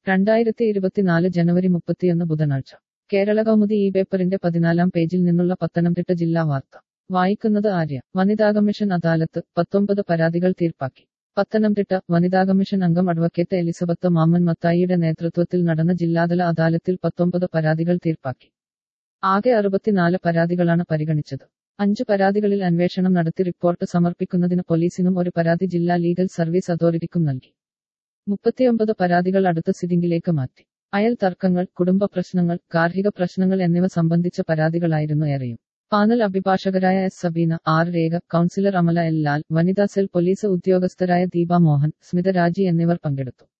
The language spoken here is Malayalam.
രണ്ടായിരത്തി ഇരുപത്തിനാല് ജനുവരി മുപ്പത്തിയൊന്ന് ബുധനാഴ്ച കേരള കൗമുദി ഈ പേപ്പറിന്റെ പതിനാലാം പേജിൽ നിന്നുള്ള പത്തനംതിട്ട ജില്ലാ വാർത്ത വായിക്കുന്നത് ആര്യ വനിതാ കമ്മീഷൻ അദാലത്ത് പത്തൊമ്പത് പരാതികൾ തീർപ്പാക്കി പത്തനംതിട്ട വനിതാ കമ്മീഷൻ അംഗം അഡ്വക്കേറ്റ് എലിസബത്ത് മാമ്മൻ മത്തായിയുടെ നേതൃത്വത്തിൽ നടന്ന ജില്ലാതല അദാലത്തിൽ പത്തൊമ്പത് പരാതികൾ തീർപ്പാക്കി ആകെ അറുപത്തിനാല് പരാതികളാണ് പരിഗണിച്ചത് അഞ്ച് പരാതികളിൽ അന്വേഷണം നടത്തി റിപ്പോർട്ട് സമർപ്പിക്കുന്നതിന് പോലീസിനും ഒരു പരാതി ജില്ലാ ലീഗൽ സർവീസ് അതോറിറ്റിക്കും നൽകി മുപ്പത്തിയൊമ്പത് പരാതികൾ അടുത്ത സിറ്റിംഗിലേക്ക് മാറ്റി അയൽ തർക്കങ്ങൾ കുടുംബ പ്രശ്നങ്ങൾ ഗാർഹിക പ്രശ്നങ്ങൾ എന്നിവ സംബന്ധിച്ച പരാതികളായിരുന്നു ഏറെയും പാനൽ അഭിഭാഷകരായ S Sabeena R Rekha councillor Amala L Lal വനിതാ സെൽ പോലീസ് ഉദ്യോഗസ്ഥരായ ദീപ മോഹൻ സ്മിത രാജി എന്നിവർ പങ്കെടുത്തു